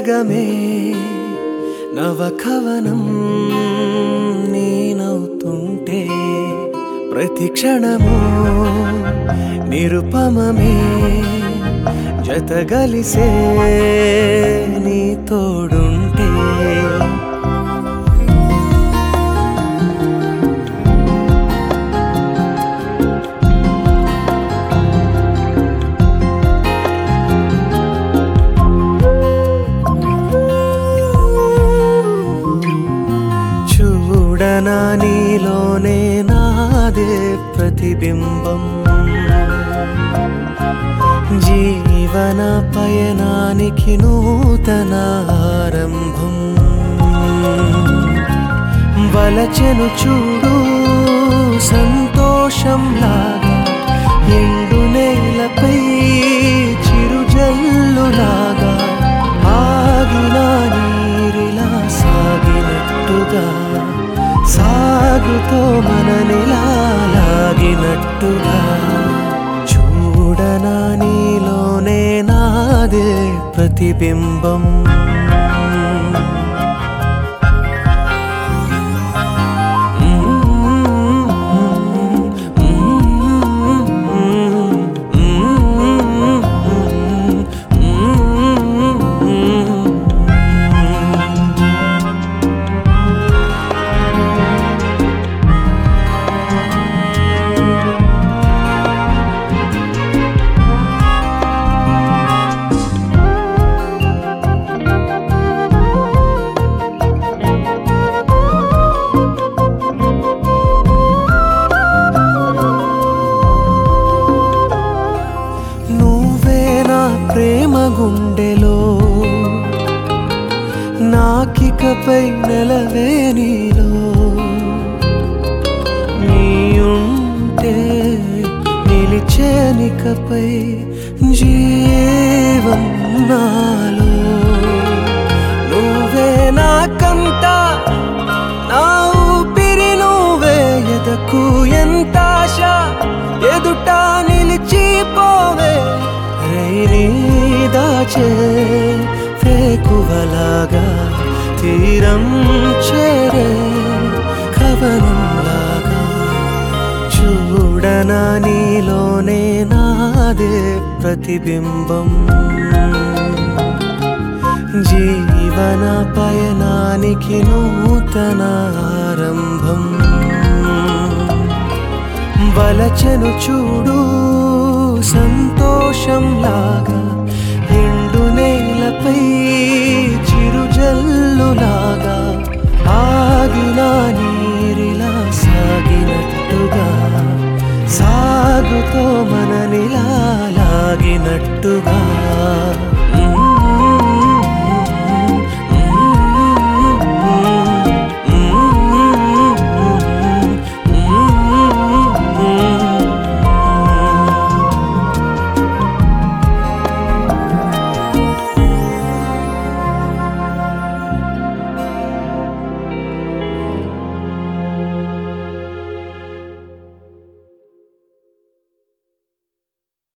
జగమే నవకవనం నేనవుతుంటే ప్రతి క్షణము నిరుపమమే జతగలిసే నీ తోడుంటే చూడనా నీలోనే నాదే ప్రతిబింబం జీవన పయనానికి నూతన ఆరంభం వలచెను చూడు సంతోషంలాగా ఎండు నేలపై చిరుజల్లులాగా ఆగిన నీరిలా సాగినట్టుగా సాగుతో మననిలా లాగినట్టుగా చూడనా నీలోనే నాదే ప్రతిబింబం నువ్వే నా ప్రేమ గుండెలో నాకికపై నెలవే నీలో నీయుంటే నిలిచేనికపై జీవం నాలో నువ్వే నాకంతా నా ఊపిరి నువ్వే ఎదకు ఎంత ఆశ ఎదుట నిలిచిపోవే రైనీ దాచే వేకువలాగా తీరం చేరే కవనంలాగా చూడనా నీలోనే నాదే ప్రతిబింబం జీవన పయనానికి నూతన ఆరంభం వలచెను చూడు సంతోషంలాగా ఎండు నేలపై